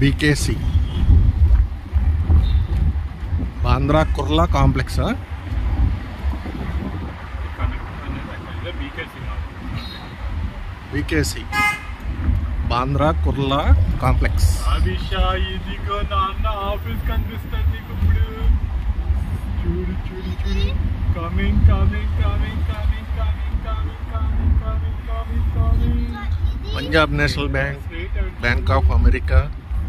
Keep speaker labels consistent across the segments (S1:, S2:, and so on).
S1: బీకేసి Bandra Kurla complex
S2: BKC
S1: BKC Bandra Kurla complex
S2: Abhisha ఇదిగో నాన్న office కనిపిస్తుంది నీకు ఇప్పుడు చూడు చూడు చూడు coming coming coming coming coming coming coming coming coming coming
S1: Punjab national bank bank of America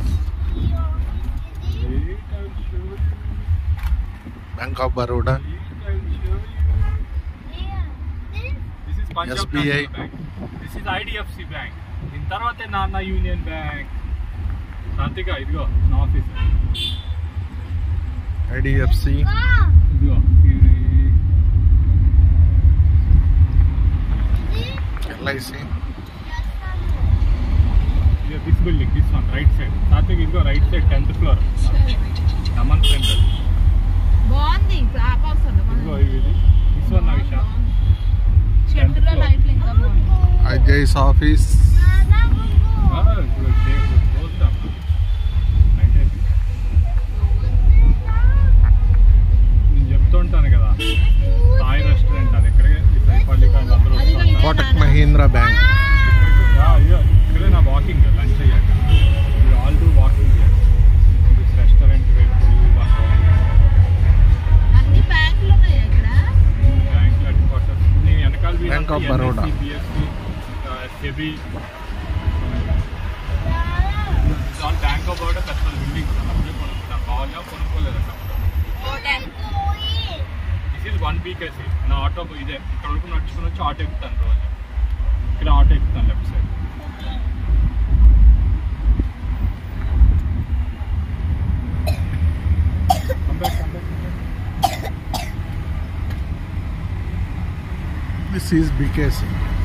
S1: bank of Baroda SBI.
S2: This is IDFC bank దీని తర్వాతే నాన్న యూనియన్ బ్యాంక్ శాంతిగా ఇదిగో నా ఆఫీస్
S1: ఐడిఎఫ్సి
S2: ఇదిగో ఇది
S1: LIC
S2: this building this one right side Satvik ఇదిగో right side tenth floor Naman centre
S3: బాగుంది క్లాప్ వస్తుంది
S2: ఇదిగో ఇది దిస్ వన్ విషా
S3: చెట్టులో లైట్లు ఇంకా బాగుంది
S1: ఐజైస్ ఆఫీస్
S2: ఇప్పుడు చూద్దాం నేను చెప్తుంటాను కదా సాయి రెస్టారెంట్ అది ఇక్కడే ఈ సైపల్లిక అందరూ వస్తూ ఉంటారు
S1: కోటక్ మహీంద్రా బ్యాంక్
S2: ఆ, అయ్యో ఇక్కడే నా వాకింగ్ లంచ్ అయ్యాక you all do walking this restaurant వైపు
S3: అన్ని బ్యాంకులు ఉన్నాయి ఇక్కడ
S2: బ్యాంక్ హెడ్ క్వార్టర్స్ నీ వెనకాల
S1: Bank of Baroda.
S2: BSC SEBI all bank of Baroda పెద్ద బిల్డింగ్స్ అప్పుడే కొనుక్కుంటాను బాగా కొనుక్కోలేదు అక్కడ దిస్ ఈజ్ వన్ బీకేసీ నా ఆటో ఇదే ఇక్కడ వరకు నడుచుకుని వచ్చి ఆటో ఎక్కుతాను రోజు ఇక్కడ ఆటో ఎక్కుతాను లెఫ్ట్ సైడ్
S1: దిస్ ఈజ్ బీకేసి